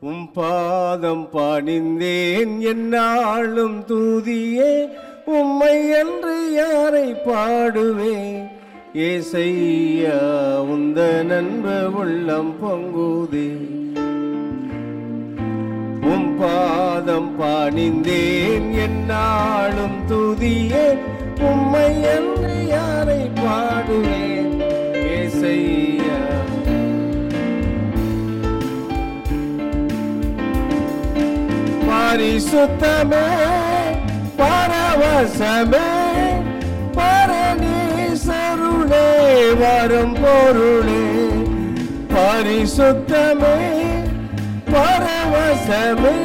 உம் பாதம் பணிந்தேன் என்னாலும் தூதியே உம்மை என்று யாரை பாடுவேன் ஏசையா உந்த நண்பு உள்ளம் பொங்குதே உம் பாதம் பணிந்தேன் என்னாலும் துதியே உம்மை என்று யாரை பாடுவேன் ஏசையா பரிசுத்தமே பரவசமே பரநீசருளே வரும் பொருளே பரிசுத்தமே பரவசமே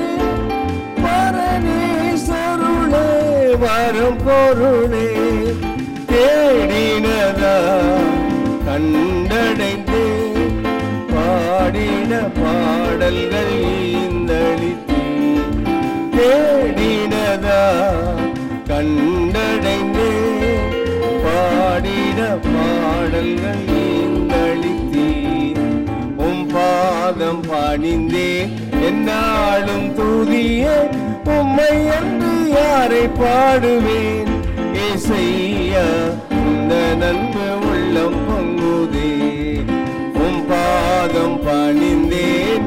பரநீசருளே வரும் பொருளே தேடினதா கண்டடைந்தே பாடின பாடல்கள் ஈந்தளித்தே தேடினதா கண்டடைந்தே பாடின பாடல்கள் ஈந்தளித்தே உம் பாதம் பணிந்தே என்னாலும் தூதியே உம்மை என்று யாரை பாடுவேன் ஏசையா இந்த நன்மை உள்ளம் பொங்குதே உம் பாதம் பணிந்தேன்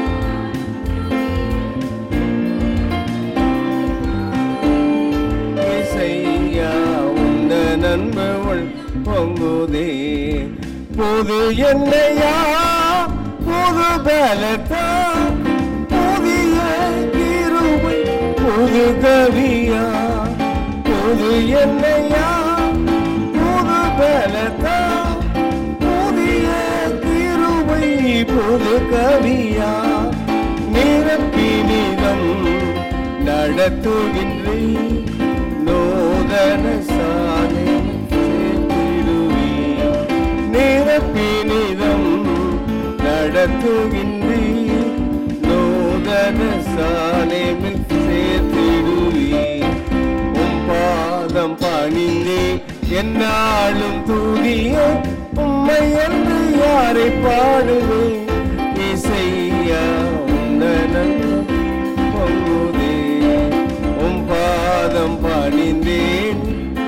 ஏசையா உந்த நன்மை உள் பொங்குதே புது என்னையா புது பலத்தா புதிய கிருபை புது கவியா புது என்னையா புது பலத்தா புதிய கிருபை புது கவியா நிரப்பினிதம் நடத்துகின்றே நூதன சாலை சேர்த்திடுவே நிரப்பினிதம் நடத்துகின்றே நூதன சாலைமில் சேர்த்திடுவே உம் பாதம் பணிந்தே என்னாலும் தூதிய உம்மை என்று யாரை பாடுவேன் இசையா உந்தனன் பொங்குதே உம் பாதம் பணிந்தேன்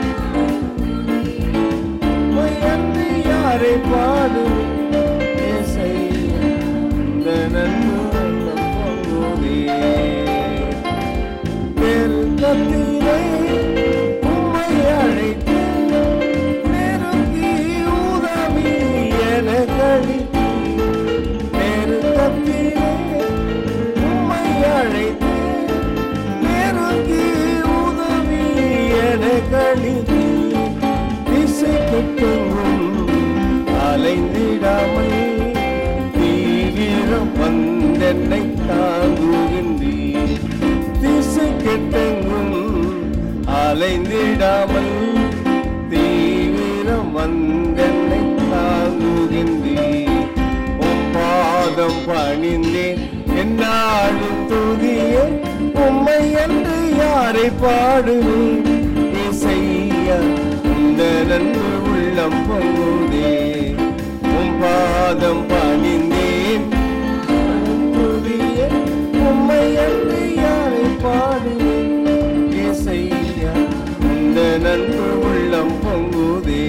உம்மை என்று யாரை பாடுவேன் இசையா உந்தனன் பொங்குதே பெருக்கத்திலே உம்மை அழைத்து நெருங்கி உதவி எனக்களித்து பெருக்கத்திலே உம்மை அழைத்து நெருங்கி உதவி எனக்களித்து திசை கெட்டவும் அலைந்திடாமல் தீவிரம் வந்தென்னை தாங்குகின்றீர் திசை கெட்டெங்கும் அலைந்திடாமல் தீவிரம் வந்தென்னை தாங்குகின்றீர் உம் பாதம் பணிந்தேன் என்னாலும் துதியே உம்மை என்று யாரை பாடுவேன் இசையா இந்த நன்மை உள்ளம் பொங்குதே உம் பாதம் பணிந்தேன் துதியே உம்மை என்று யாரை பாடுவேன் இசையா இந்த நன்மை உள்ளம் பொங்குதே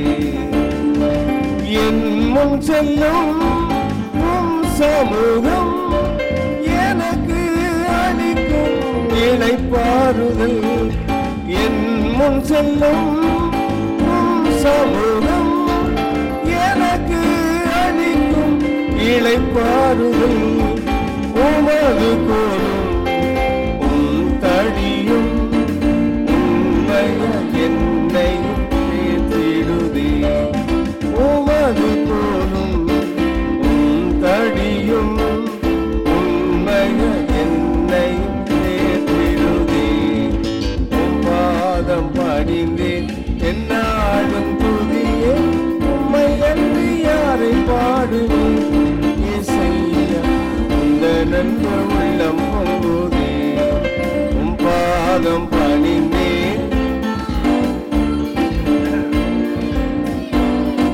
என் முன் செல்லும் உம் சமூகம் எனக்கு அளிக்கும் இளைப்பாறுதல் என் முன் செல்லும் உம் சமூகம் எனக்கு அளிக்கும் இளைப்பாறுதல் உமது கோலும் உம் தடியும் உண்மைய என்னை தேற்றிடுதே உமது போலும் உம் தடியும் உண்மைய என்னை தேற்றிடுதே உம் பாதம் பணிந்தேன் என்னாலும் துதியே உம்மை என்று யாரை பாடுவேன் இசையா இந்த நன்மை உள்ளம் பொங்குதே உம் பாதம் பணிந்தேன்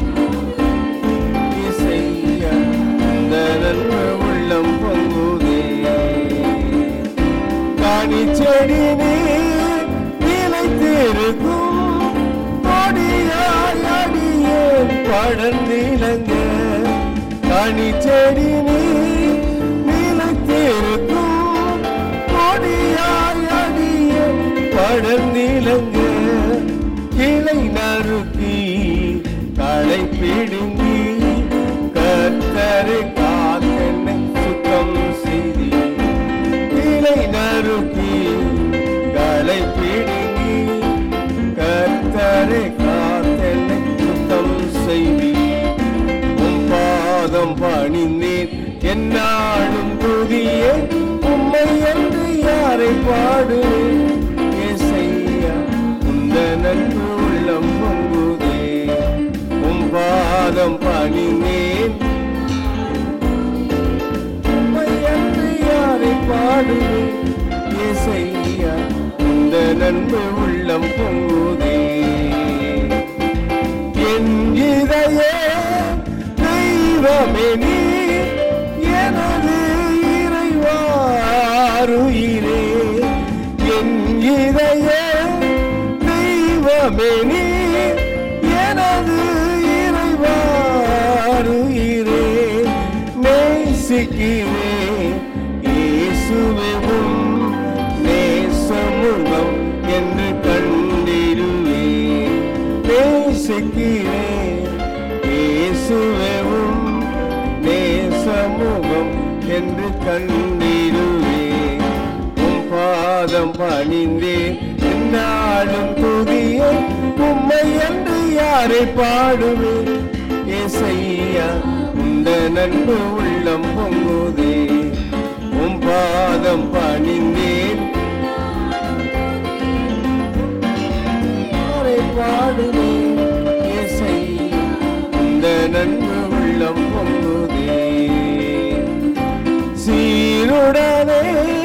இசையா இந்த நன்மை உள்ளம் பொங்குதே தேடி நீ நிலைத்திருக்கும் கொடியாய் அடியேன் படர்ந்திலங்க கனி செடி நீ நிலைத்திருக்கும் கொடியாய் அடியேன் படர்ந்திலங்க கிளை நறுக்கி களை பிடுங்கி கத்தரை காத்தென்னை சுத்தம் செய்தி கிளை நறுக்கி களை பிடுங்கி கத்தரை காத்தென்னை சுத்தம் செய்தி உம் பாதம் பணிந்தேன் என்னாலும் துதியே உம்மை என்று யாரை பாடுவேன் ஏசையா உந்த நன்பு உள்ளம் பொங்குதே உம் பாதம் பணிந்தேன் உம்மை என்று யாரை பாடுவேன் ஏசையா உந்த நன்பு உள்ளம் பொங்குதே என் இதய தெய்வமே நீ எனது இறைவாருயிரே என் இதய தெய்வமே நீ எனது இறைவாருயிரே நேசிக்கிறே இயேசுவும் நேசமுகம் என்று கண்டிருவே நேசிக்கிறே இயேசுவும் நேசமுகம் என்று கண்டிருவே உம் பாதம் பணிந்தே என்னாலும் துதிய உம்மை என்று யாரை பாடுவேன் ஏசையா உந்த நன்பு உள்ளம் பொங்குதே உம் பாதம் பணிந்தேன் யாரை பாடுவேன் ஏசையா உந்த நன்பு உள்ளம் பொங்குதே சீருடனே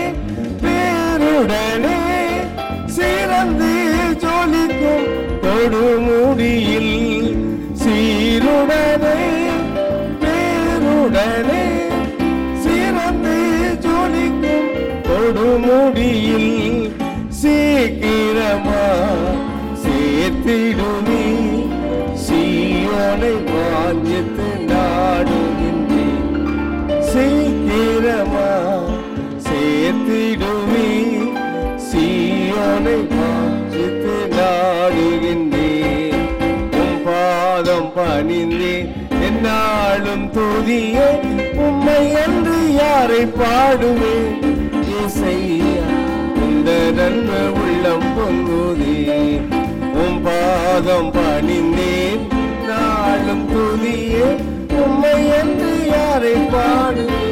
பேருடனே சிறந்து ஜொலிக்கும் கொடுமுடியில் சீருடனே பேருடனே சிறந்து ஜொலிக்கும் கொடுமுடியில் சீக்கிரமா சேர்த்திடுமி சீயோனை வாஞ்சித்து நாடுகின்றேன் சீக்கிரமா சேர்த்திடுவி சீயோனை வாஞ்சித்து நாடுகின்றேன் உம் பாதம் பணிந்தேன் என்னாலும் துதிய உம்மை என்று யாரை பாடுவேன் இசையா இந்த நன்மை உள்ளம் பொங்குதே உம் பாதம் பணிந்தேன் நாளும் துதியே உம்மை என்று யாரை பாடுவேன்